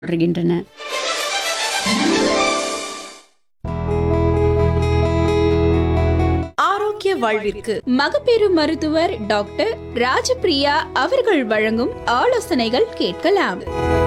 வருகின்றன ஆரோக்கிய வாழ்விற்கு மகப்பேறு மருத்துவர் டாக்டர் ராஜபிரியா அவர்கள் வழங்கும் ஆலோசனைகள் கேட்கலாம்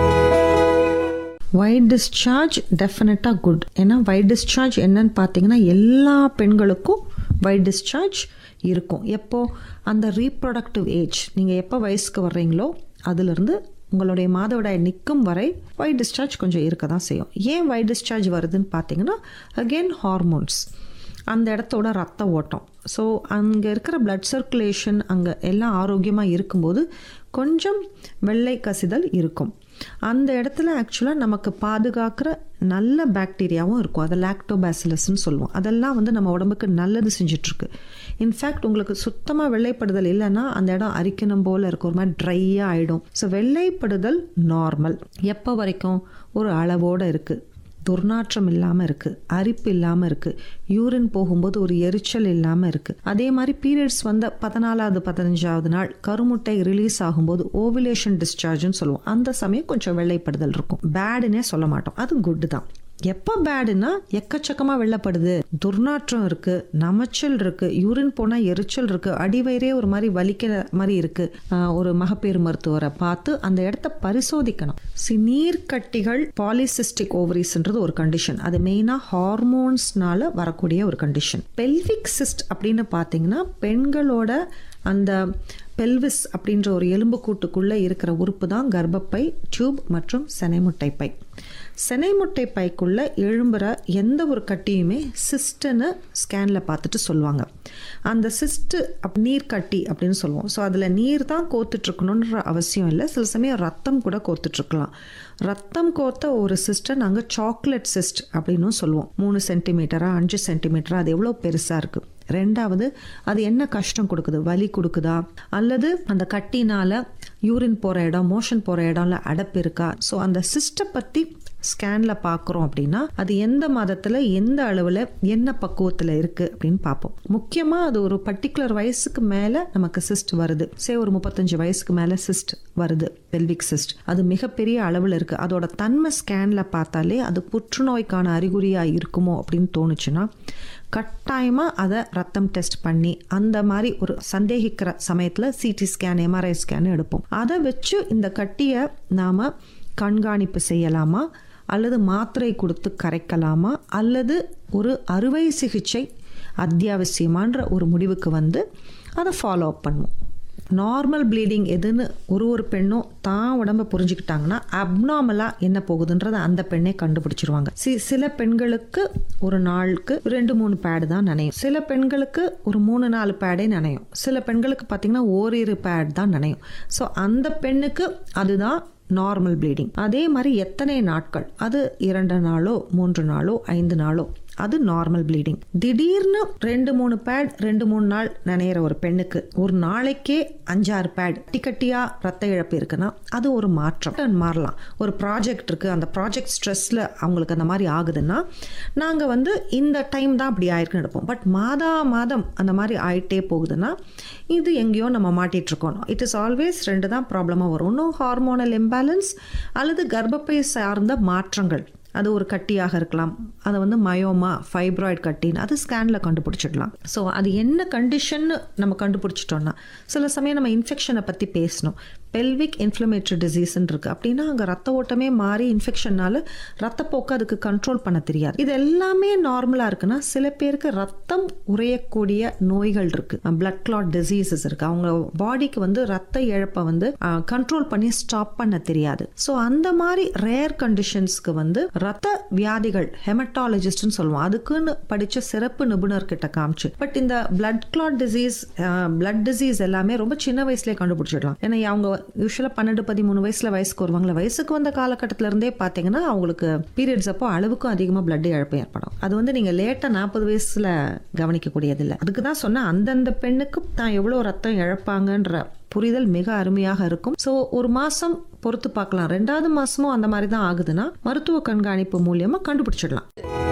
ஒயிட் டிஸ்சார்ஜ் டெஃபினட்டாக குட் ஏன்னா ஒயிட் டிஸ்சார்ஜ் என்னன்னு பார்த்தீங்கன்னா எல்லா பெண்களுக்கும் ஒயிட் டிஸ்சார்ஜ் இருக்கும் எப்போ அந்த ரீப்ரொடக்டிவ் ஏஜ் நீங்கள் எப்போ வயசுக்கு வர்றீங்களோ அதுலேருந்து உங்களுடைய மாதவிடாய் நிற்கும் வரை ஒயிட் டிஸ்சார்ஜ் கொஞ்சம் இருக்க தான் செய்யும் ஏன் ஒயிட் டிஸ்சார்ஜ் வருதுன்னு பார்த்தீங்கன்னா அகெயின் ஹார்மோன்ஸ் அந்த இடத்தோட ரத்த ஓட்டம் ஸோ அங்கே இருக்கிற பிளட் சர்க்குலேஷன் அங்கே எல்லாம் ஆரோக்கியமாக இருக்கும்போது கொஞ்சம் வெள்ளை கசிதல் இருக்கும் அந்த இடத்துல ஆக்சுவலாக நமக்கு பாதுகாக்கிற நல்ல பாக்டீரியாவும் இருக்கும் அதை லாக்டோபாசிலஸ்ன்னு சொல்லுவோம் அதெல்லாம் வந்து நம்ம உடம்புக்கு நல்லது செஞ்சிட்ருக்கு இன்ஃபேக்ட் உங்களுக்கு சுத்தமாக வெள்ளைப்படுதல் இல்லைன்னா அந்த இடம் அரிக்கணும் போல் இருக்கும் ஒரு மாதிரி ட்ரையாக ஆகிடும் ஸோ வெள்ளைப்படுதல் நார்மல் எப்போ வரைக்கும் ஒரு அளவோடு இருக்குது துர்நாற்றம் இல்லாமல் இருக்குது அரிப்பு இல்லாமல் இருக்குது யூரின் போகும்போது ஒரு எரிச்சல் இல்லாமல் இருக்குது அதே மாதிரி பீரியட்ஸ் வந்த பதினாலாவது பதினஞ்சாவது நாள் கருமுட்டை ரிலீஸ் ஆகும்போது ஓவிலேஷன் டிஸ்சார்ஜ்னு சொல்லுவோம் அந்த சமயம் கொஞ்சம் வெள்ளைப்படுதல் இருக்கும் பேடுன்னே சொல்ல மாட்டோம் அது குட் தான் எப்போ பேடுனா எக்கச்சக்கமாக வெள்ளப்படுது துர்நாற்றம் இருக்குது நமைச்சல் இருக்குது யூரின் போனால் எரிச்சல் இருக்குது அடிவயிறே ஒரு மாதிரி வலிக்கிற மாதிரி இருக்குது ஒரு மகப்பேறு மருத்துவரை பார்த்து அந்த இடத்த பரிசோதிக்கணும் சி நீர்க்கட்டிகள் பாலிசிஸ்டிக் ஓவரிஸ்ன்றது ஒரு கண்டிஷன் அது மெயினாக ஹார்மோன்ஸ்னால வரக்கூடிய ஒரு கண்டிஷன் பெல்விக் சிஸ்ட் அப்படின்னு பார்த்தீங்கன்னா பெண்களோட அந்த பெல்விஸ் அப்படின்ற ஒரு எலும்புக்கூட்டுக்குள்ளே இருக்கிற உறுப்பு தான் கர்ப்பப்பை டியூப் மற்றும் செனைமுட்டை பை செனைமுட்டை பைக்குள்ள எழும்புற எந்த ஒரு கட்டியுமே சிஸ்ட்டுன்னு ஸ்கேனில் பார்த்துட்டு சொல்லுவாங்க அந்த சிஸ்ட்டு அப் நீர் கட்டி அப்படின்னு சொல்லுவோம் ஸோ அதில் நீர் தான் கோத்துட்ருக்கணுன்ற அவசியம் இல்லை சில சமயம் ரத்தம் கூட கோத்துட்ருக்கலாம் ரத்தம் கோத்த ஒரு சிஸ்ட்டை நாங்கள் சாக்லேட் சிஸ்ட் அப்படின்னும் சொல்லுவோம் மூணு சென்டிமீட்டரா அஞ்சு சென்டிமீட்டரா அது எவ்வளோ பெருசாக இருக்குது ரெண்டாவது அது என்ன கஷ்டம் கொடுக்குது வலி கொடுக்குதா அல்லது அந்த கட்டினால யூரின் போகிற இடம் மோஷன் போகிற இடம்ல அடப்பு இருக்கா ஸோ அந்த சிஸ்ட்டை பற்றி ஸ்கேனில் பார்க்குறோம் அப்படின்னா அது எந்த மாதத்தில் எந்த அளவில் என்ன பக்குவத்தில் இருக்குது அப்படின்னு பார்ப்போம் முக்கியமாக அது ஒரு பர்டிகுலர் வயசுக்கு மேலே நமக்கு சிஸ்ட் வருது சே ஒரு முப்பத்தஞ்சு வயசுக்கு மேலே சிஸ்ட் வருது பெல்விக் சிஸ்ட் அது மிகப்பெரிய அளவில் இருக்குது அதோட தன்மை ஸ்கேனில் பார்த்தாலே அது புற்றுநோய்க்கான அறிகுறியாக இருக்குமோ அப்படின்னு தோணுச்சுன்னா கட்டாயமாக அதை ரத்தம் டெஸ்ட் பண்ணி அந்த மாதிரி ஒரு சந்தேகிக்கிற சமயத்தில் சிடி ஸ்கேன் எம்ஆர்ஐ ஸ்கேன் எடுப்போம் அதை வச்சு இந்த கட்டியை நாம் கண்காணிப்பு செய்யலாமா அல்லது மாத்திரை கொடுத்து கரைக்கலாமா அல்லது ஒரு அறுவை சிகிச்சை அத்தியாவசியமான்ற ஒரு முடிவுக்கு வந்து அதை ஃபாலோ அப் பண்ணுவோம் நார்மல் ப்ளீடிங் எதுன்னு ஒரு ஒரு பெண்ணும் தான் உடம்ப புரிஞ்சுக்கிட்டாங்கன்னா அப்நார்மலாக என்ன போகுதுன்றதை அந்த பெண்ணே கண்டுபிடிச்சிருவாங்க சி சில பெண்களுக்கு ஒரு நாளுக்கு ரெண்டு மூணு பேடு தான் நனையும் சில பெண்களுக்கு ஒரு மூணு நாலு பேடே நனையும் சில பெண்களுக்கு பார்த்தீங்கன்னா ஓரிரு பேட் தான் நனையும் ஸோ அந்த பெண்ணுக்கு அதுதான் நார்மல் ப்ளீடிங் அதே மாதிரி எத்தனை நாட்கள் அது இரண்டு நாளோ மூன்று நாளோ ஐந்து நாளோ அது நார்மல் ப்ளீடிங் திடீர்னு ரெண்டு மூணு பேட் ரெண்டு மூணு நாள் நினைகிற ஒரு பெண்ணுக்கு ஒரு நாளைக்கே அஞ்சாறு பேட் கட்டியா ரத்த இழப்பு இருக்குன்னா அது ஒரு மாற்றம் மாறலாம் ஒரு ப்ராஜெக்ட் இருக்கு அந்த ப்ராஜெக்ட் ஸ்ட்ரெஸ்ல அவங்களுக்கு அந்த மாதிரி ஆகுதுன்னா நாங்கள் வந்து இந்த டைம் தான் அப்படி ஆயிருக்குன்னு எடுப்போம் பட் மாதா மாதம் அந்த மாதிரி ஆயிட்டே போகுதுன்னா இது எங்கேயோ நம்ம மாட்டிட்டு இருக்கோம் இட் இஸ் ஆல்வேஸ் ரெண்டு தான் ப்ராப்ளமாக வரும் ஒன்றும் ஹார்மோனல் இம்பேலன்ஸ் அல்லது கர்ப்பப்பை சார்ந்த மாற்றங்கள் அது ஒரு கட்டியாக இருக்கலாம் அதை வந்து மயோமா ஃபைப்ராய்டு கட்டின்னு அது ஸ்கேனில் கண்டுபிடிச்சிடலாம் ஸோ அது என்ன கண்டிஷன் நம்ம கண்டுபிடிச்சிட்டோம்னா சில சமயம் நம்ம இன்ஃபெக்ஷனை பற்றி பேசணும் பெல்விக் இன்ஃப்ளமேட்டரி டிசீஸ்ன்னு இருக்குது அப்படின்னா அங்கே ரத்த ஓட்டமே மாறி இன்ஃபெக்ஷனால ரத்தப்போக்கு அதுக்கு கண்ட்ரோல் பண்ண தெரியாது இது எல்லாமே நார்மலாக இருக்குன்னா சில பேருக்கு ரத்தம் உறையக்கூடிய நோய்கள் இருக்குது பிளட் கிளாட் டிசீசஸ் இருக்குது அவங்க பாடிக்கு வந்து ரத்த இழப்பை வந்து கண்ட்ரோல் பண்ணி ஸ்டாப் பண்ண தெரியாது ஸோ அந்த மாதிரி ரேர் கண்டிஷன்ஸ்க்கு வந்து ரத்த வியாதிகள் ஹெமட்டாலஜிஸ்ட்னு சொல்லுவோம் அதுக்குன்னு படித்த சிறப்பு நிபுணர்கிட்ட காமிச்சு பட் இந்த blood clot disease blood disease எல்லாமே ரொம்ப சின்ன வயசுலேயே கண்டுபிடிச்சிடலாம் ஏன்னா அவங்க யூஸ்வலாக பன்னெண்டு பதிமூணு வயசுல வயசுக்கு வருவாங்களே வயசுக்கு வந்த காலகட்டத்தில இருந்தே பார்த்தீங்கன்னா அவங்களுக்கு பீரியட்ஸ் அப்போ அளவுக்கும் அதிகமாக பிளட் இழப்பு ஏற்படும் அது வந்து நீங்கள் லேட்டாக நாற்பது வயசுல கவனிக்கக்கூடியதில்லை அதுக்கு தான் சொன்னால் அந்தந்த பெண்ணுக்கு தான் எவ்வளோ ரத்தம் இழப்பாங்கன்ற புரிதல் மிக அருமையாக இருக்கும் ஸோ ஒரு மாசம் பொறுத்து பார்க்கலாம் ரெண்டாவது மாசமும் அந்த மாதிரி தான் ஆகுதுன்னா மருத்துவ கண்காணிப்பு மூலியமா கண்டுபிடிச்சிடலாம்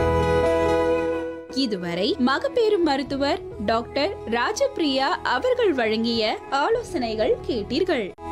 இதுவரை மகப்பேறு மருத்துவர் டாக்டர் ராஜபிரியா அவர்கள் வழங்கிய ஆலோசனைகள் கேட்டீர்கள்